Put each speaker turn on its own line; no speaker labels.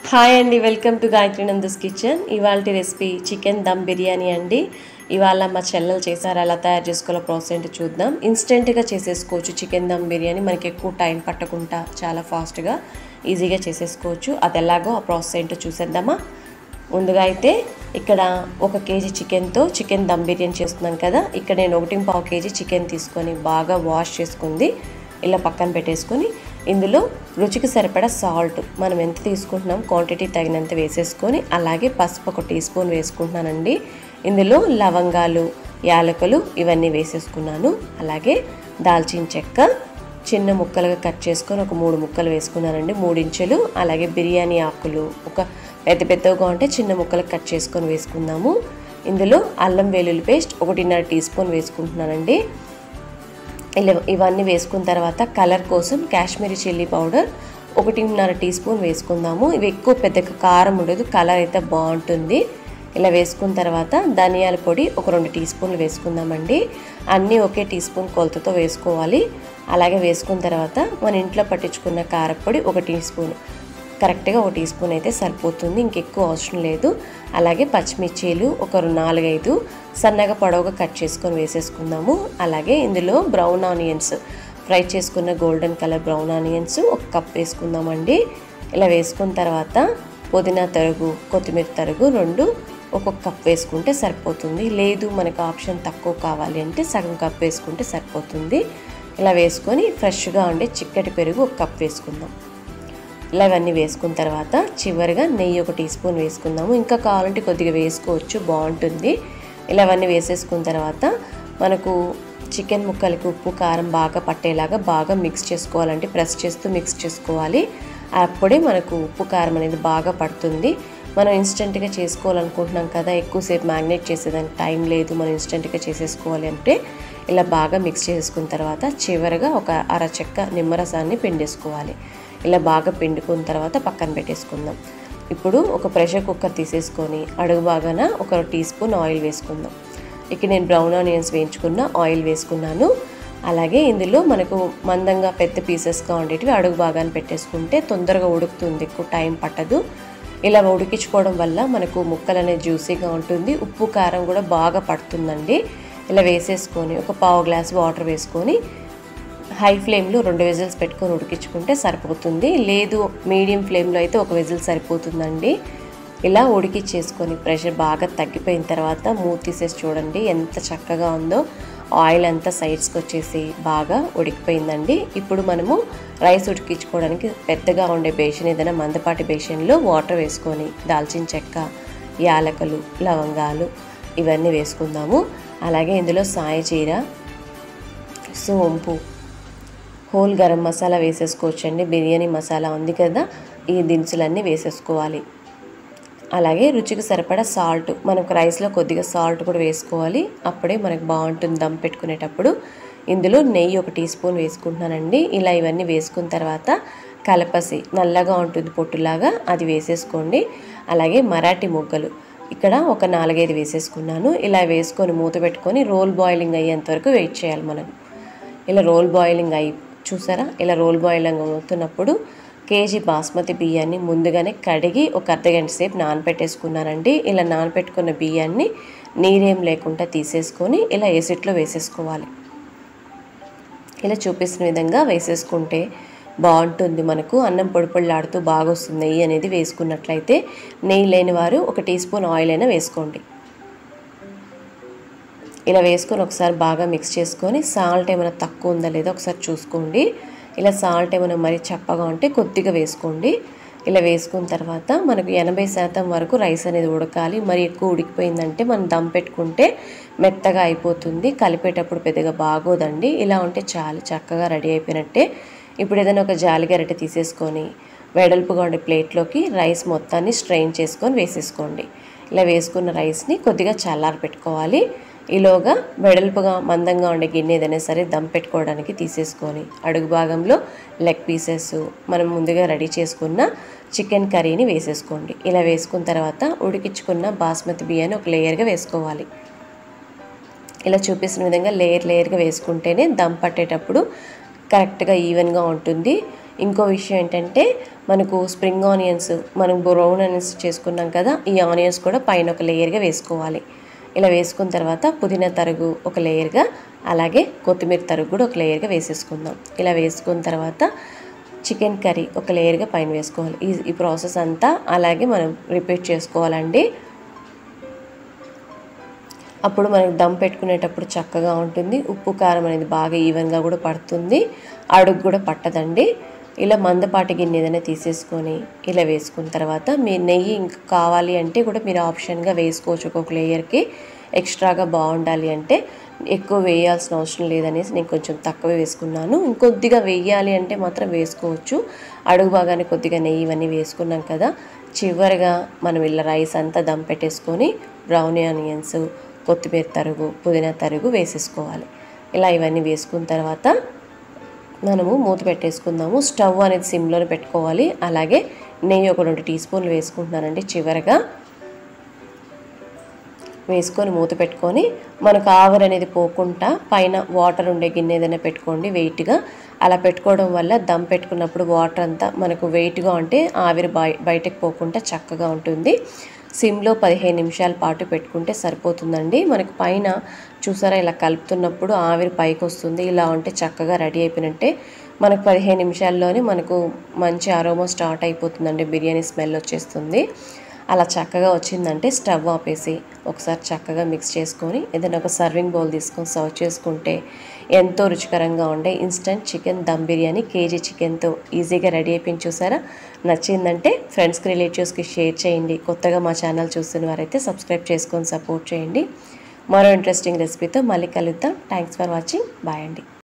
hi అండి welcome to Gayatri Nanda's kitchen ఇవాళ recipe chicken dum biryani అండి ఇవాళ మా చెల్లెలు చేశారు ఎలా తయారు చేసుకోవాలో ప్రాసెస్ ఏంటో చూద్దాం ఇన్స్టెంట్గా చేసేసుకోవచ్చు చికెన్ దమ్ బిర్యానీ మనకి ఎక్కువ టైం పట్టకుండా చాలా ఫాస్ట్గా ఈజీగా చేసేసుకోవచ్చు అది ఎలాగో ఆ ప్రాసెస్ ఏంటో చూసేద్దామా ముందుగా అయితే ఇక్కడ ఒక కేజీ చికెన్తో చికెన్ దమ్ బిర్యానీ చేస్తున్నాం కదా ఇక్కడ నేను ఒకటి పావు కేజీ చికెన్ తీసుకొని బాగా వాష్ చేసుకుంది ఇలా పక్కన పెట్టేసుకొని ఇందులో రుచికి సరిపడా సాల్ట్ మనం ఎంత తీసుకుంటున్నాం క్వాంటిటీ తగినంత వేసేసుకొని అలాగే పసుపు ఒక టీ స్పూన్ వేసుకుంటున్నానండి ఇందులో లవంగాలు యాలకులు ఇవన్నీ వేసేసుకున్నాను అలాగే దాల్చిన చెక్క చిన్న ముక్కలుగా కట్ చేసుకొని ఒక మూడు ముక్కలు వేసుకున్నానండి మూడు ఇంచులు అలాగే బిర్యానీ ఆకులు ఒక పెద్ద పెద్దగా ఉంటే చిన్న ముక్కలు కట్ చేసుకొని వేసుకుందాము ఇందులో అల్లం వెల్లుల్లి పేస్ట్ ఒకటిన్నర టీ స్పూన్ వేసుకుంటున్నానండి ఇలా ఇవన్నీ వేసుకున్న తర్వాత కలర్ కోసం కాశ్మీరీ చిల్లీ పౌడర్ ఒకటిన్నర టీ స్పూన్ వేసుకుందాము ఇవి ఎక్కువ పెద్ద కారం ఉండదు కలర్ అయితే బాగుంటుంది ఇలా వేసుకున్న తర్వాత ధనియాల పొడి ఒక రెండు టీ స్పూన్లు వేసుకుందామండి అన్నీ ఒకే టీ స్పూన్ కొలతతో వేసుకోవాలి అలాగే వేసుకున్న తర్వాత మన ఇంట్లో పట్టించుకున్న కారపొడి ఒక టీ స్పూన్ కరెక్ట్గా ఒక టీ స్పూన్ అయితే సరిపోతుంది ఇంకెక్కువ అవసరం లేదు అలాగే పచ్చిమిర్చీలు ఒక నాలుగైదు సన్నగా పొడవుగా కట్ చేసుకొని వేసేసుకుందాము అలాగే ఇందులో బ్రౌన్ ఆనియన్స్ ఫ్రై చేసుకున్న గోల్డెన్ కలర్ బ్రౌన్ ఆనియన్స్ ఒక కప్ వేసుకుందామండి ఇలా వేసుకున్న తర్వాత పుదీనా తరుగు కొత్తిమీర తరుగు రెండు ఒక్కొక్క కప్ వేసుకుంటే సరిపోతుంది లేదు మనకు ఆప్షన్ తక్కువ కావాలి అంటే సగం కప్ వేసుకుంటే సరిపోతుంది ఇలా వేసుకొని ఫ్రెష్గా ఉండే చిక్కటి పెరుగు ఒక కప్ వేసుకుందాం ఇలా ఇవన్నీ వేసుకున్న తర్వాత చివరిగా నెయ్యి ఒక టీ స్పూన్ వేసుకుందాము ఇంకా కావాలంటే కొద్దిగా వేసుకోవచ్చు బాగుంటుంది ఇలా అవన్నీ వేసేసుకున్న తర్వాత మనకు చికెన్ ముక్కలకి ఉప్పు కారం బాగా పట్టేలాగా బాగా మిక్స్ చేసుకోవాలంటే ప్రెస్ చేస్తూ మిక్స్ చేసుకోవాలి అప్పుడే మనకు ఉప్పు కారం అనేది బాగా పడుతుంది మనం ఇన్స్టెంట్గా చేసుకోవాలనుకుంటున్నాం కదా ఎక్కువసేపు మ్యాగ్నేట్ చేసేదానికి టైం లేదు మనం ఇన్స్టెంట్గా చేసేసుకోవాలి అంటే ఇలా బాగా మిక్స్ చేసుకున్న తర్వాత చివరిగా ఒక అరచెక్క నిమ్మరసాన్ని పిండేసుకోవాలి ఇలా బాగా పిండుకున్న తర్వాత పక్కన పెట్టేసుకుందాం ఇప్పుడు ఒక ప్రెషర్ కుక్కర్ తీసేసుకొని అడుగు బాగాన ఒక టీ స్పూన్ ఆయిల్ వేసుకుందాం ఇక్కడ నేను బ్రౌన్ ఆనియన్స్ వేయించుకున్న ఆయిల్ వేసుకున్నాను అలాగే ఇందులో మనకు మందంగా పెద్ద పీసెస్గా ఉండేటివి అడుగు బాగానే పెట్టేసుకుంటే తొందరగా ఉడుకుతుంది ఎక్కువ టైం పట్టదు ఇలా ఉడికించుకోవడం వల్ల మనకు ముక్కలు అనేది జ్యూసీగా ఉంటుంది ఉప్పు కారం కూడా బాగా పడుతుందండి ఇలా వేసేసుకొని ఒక పావు గ్లాస్ వాటర్ వేసుకొని హై ఫ్లేమ్లో రెండు విజిల్స్ పెట్టుకొని ఉడికించుకుంటే సరిపోతుంది లేదు మీడియం ఫ్లేమ్లో అయితే ఒక విజిల్ సరిపోతుందండి ఇలా ఉడికిచ్చేసుకొని ప్రెషర్ బాగా తగ్గిపోయిన తర్వాత మూత తీసేసి చూడండి ఎంత చక్కగా ఉందో ఆయిల్ అంతా సైడ్స్కి వచ్చేసి బాగా ఉడికిపోయిందండి ఇప్పుడు మనము రైస్ ఉడికించుకోవడానికి పెద్దగా ఉండే బేషన్ ఏదైనా మందపాటి బేషన్లో వాటర్ వేసుకొని దాల్చిన చెక్క యాలకలు లవంగాలు ఇవన్నీ వేసుకుందాము అలాగే ఇందులో సాయ చీర సోంపు హోల్ గరం మసాలా వేసేసుకోవచ్చండి బిర్యానీ మసాలా ఉంది కదా ఈ దినుసులన్నీ వేసేసుకోవాలి అలాగే రుచికి సరిపడా సాల్ట్ మనకు రైస్లో కొద్దిగా సాల్ట్ కూడా వేసుకోవాలి అప్పుడే మనకు బాగుంటుంది దమ్ పెట్టుకునేటప్పుడు ఇందులో నెయ్యి ఒక టీ స్పూన్ వేసుకుంటున్నానండి ఇలా ఇవన్నీ వేసుకున్న తర్వాత కలపసి నల్లగా ఉంటుంది పొట్టులాగా అది వేసేసుకోండి అలాగే మరాఠీ మొగ్గలు ఇక్కడ ఒక నాలుగైదు వేసేసుకున్నాను ఇలా వేసుకొని మూత పెట్టుకొని రోల్ బాయిలింగ్ అయ్యేంత వరకు వెయిట్ చేయాలి మనం ఇలా రోల్ బాయిలింగ్ అయి చూసారా ఇలా రోల్ బాయిలింగ్ అవుతున్నప్పుడు కేజీ బాస్మతి బియ్యాన్ని ముందుగానే కడిగి ఒక అర్ధగంట సేపు నానపెట్టేసుకున్నానండి ఇలా నానపెట్టుకున్న బియ్యాన్ని నీరేం లేకుండా తీసేసుకొని ఇలా ఎసిట్లో వేసేసుకోవాలి ఇలా చూపిస్తున్న విధంగా వేసేసుకుంటే బాగుంటుంది మనకు అన్నం పొడి పొడిలాడుతూ బాగా వస్తుంది నెయ్యి అనేది వేసుకున్నట్లయితే నెయ్యి లేని వారు ఒక టీ స్పూన్ ఆయిల్ అయినా వేసుకోండి ఇలా వేసుకొని ఒకసారి బాగా మిక్స్ చేసుకొని సాల్ట్ ఏమైనా తక్కువ ఉందా లేదా ఒకసారి చూసుకోండి ఇలా సాల్ట్ ఏమైనా మరీ చప్పగా ఉంటే కొద్దిగా వేసుకోండి ఇలా వేసుకున్న తర్వాత మనకు ఎనభై శాతం వరకు రైస్ అనేది ఉడకాలి మరి ఎక్కువ ఉడికిపోయిందంటే మనం దమ్ పెట్టుకుంటే మెత్తగా అయిపోతుంది కలిపేటప్పుడు పెద్దగా బాగోదండి ఇలా ఉంటే చాలా చక్కగా రెడీ అయిపోయినట్టే ఇప్పుడు ఏదైనా ఒక జాలి గరిటె తీసేసుకొని వెడల్పుగా ఉండే ప్లేట్లోకి రైస్ మొత్తాన్ని స్ట్రెయిన్ చేసుకొని వేసేసుకోండి ఇలా వేసుకున్న రైస్ని కొద్దిగా చల్లారి పెట్టుకోవాలి ఈలోగా వెడల్పుగా మందంగా ఉండే గిన్నె ఏదైనా సరే దమ్ పెట్టుకోవడానికి తీసేసుకొని అడుగు భాగంలో లెగ్ పీసెస్ మనం ముందుగా రెడీ చేసుకున్న చికెన్ కర్రీని వేసేసుకోండి ఇలా వేసుకున్న తర్వాత ఉడికించుకున్న బాస్మతి బియ్యాన్ని ఒక లేయర్గా వేసుకోవాలి ఇలా చూపిస్తున్న విధంగా లేయర్ లేయర్గా వేసుకుంటేనే దమ్ పట్టేటప్పుడు కరెక్ట్గా ఈవెన్గా ఉంటుంది ఇంకో విషయం ఏంటంటే మనకు స్ప్రింగ్ ఆనియన్స్ మనం బ్రౌన్ ఆనియన్స్ చేసుకున్నాం కదా ఈ ఆనియన్స్ కూడా పైన ఒక లేయర్గా వేసుకోవాలి ఇలా వేసుకున్న తర్వాత పుదీనా తరుగు ఒక లేయర్గా అలాగే కొత్తిమీర తరుగు కూడా ఒక లేయర్గా వేసేసుకుందాం ఇలా వేసుకున్న తర్వాత చికెన్ కర్రీ ఒక లేయర్గా పైన వేసుకోవాలి ఈ ఈ ప్రాసెస్ అంతా అలాగే మనం రిపీట్ చేసుకోవాలండి అప్పుడు మనకు దమ్ పెట్టుకునేటప్పుడు చక్కగా ఉంటుంది ఉప్పు కారం అనేది బాగా ఈవెన్గా కూడా పడుతుంది అడుగు కూడా పట్టదండి ఇలా మందపాటి గిన్నె ఏదైనా తీసేసుకొని ఇలా వేసుకున్న తర్వాత మీ నెయ్యి ఇంకా కావాలి అంటే కూడా మీరు ఆప్షన్గా వేసుకోవచ్చు ఒక్కొక్క లేయర్కి ఎక్స్ట్రాగా బాగుండాలి అంటే ఎక్కువ వేయాల్సిన అవసరం లేదనేసి నేను కొంచెం తక్కువ వేసుకున్నాను ఇంకొద్దిగా వేయాలి అంటే మాత్రం వేసుకోవచ్చు అడుగు భాగాన్ని కొద్దిగా నెయ్యి ఇవన్నీ వేసుకున్నాం కదా చివరిగా మనం ఇలా రైస్ అంతా దమ్ పెట్టేసుకొని బ్రౌన్ ఆనియన్స్ కొత్తిమీర తరుగు పుదీనా తరుగు వేసేసుకోవాలి ఇలా ఇవన్నీ వేసుకున్న తర్వాత మనము మూత పెట్టేసుకుందాము స్టవ్ అనేది సిమ్లోనే పెట్టుకోవాలి అలాగే నెయ్యి ఒక రెండు టీ స్పూన్లు వేసుకుంటున్నానండి చివరగా వేసుకొని మూత పెట్టుకొని మనకు ఆవిరి అనేది పోకుండా పైన వాటర్ ఉండే గిన్నె ఏదైనా పెట్టుకోండి వెయిట్గా అలా పెట్టుకోవడం వల్ల దమ్ పెట్టుకున్నప్పుడు వాటర్ అంతా మనకు వెయిట్గా ఉంటే ఆవిరి బయ బయటకు పోకుండా చక్కగా ఉంటుంది సిమ్లో పదిహేను నిమిషాల పాటు పెట్టుకుంటే సరిపోతుందండి మనకు పైన చూసారా ఇలా కలుపుతున్నప్పుడు ఆవిరి పైకి వస్తుంది ఇలా ఉంటే చక్కగా రెడీ అయిపోయినట్టే మనకు పదిహేను నిమిషాల్లోనే మనకు మంచి అరోమా స్టార్ట్ అయిపోతుందండి బిర్యానీ స్మెల్ వచ్చేస్తుంది అలా చక్కగా వచ్చిందంటే స్టవ్ ఆపేసి ఒకసారి చక్కగా మిక్స్ చేసుకొని ఏదైనా ఒక సర్వింగ్ బౌల్ తీసుకొని సర్వ్ చేసుకుంటే ఎంతో రుచికరంగా ఉండే instant chicken dum biryani KG చికెన్తో ఈజీగా రెడీ అయిపోయింది చూసారా నచ్చిందంటే ఫ్రెండ్స్కి రిలేటివ్స్కి షేర్ చేయండి కొత్తగా మా ఛానల్ చూస్తున్న వారైతే సబ్స్క్రైబ్ చేసుకొని సపోర్ట్ చేయండి మరో ఇంట్రెస్టింగ్ రెసిపీతో మళ్ళీ కలుద్దాం థ్యాంక్స్ ఫర్ వాచింగ్ బాయ్ అండి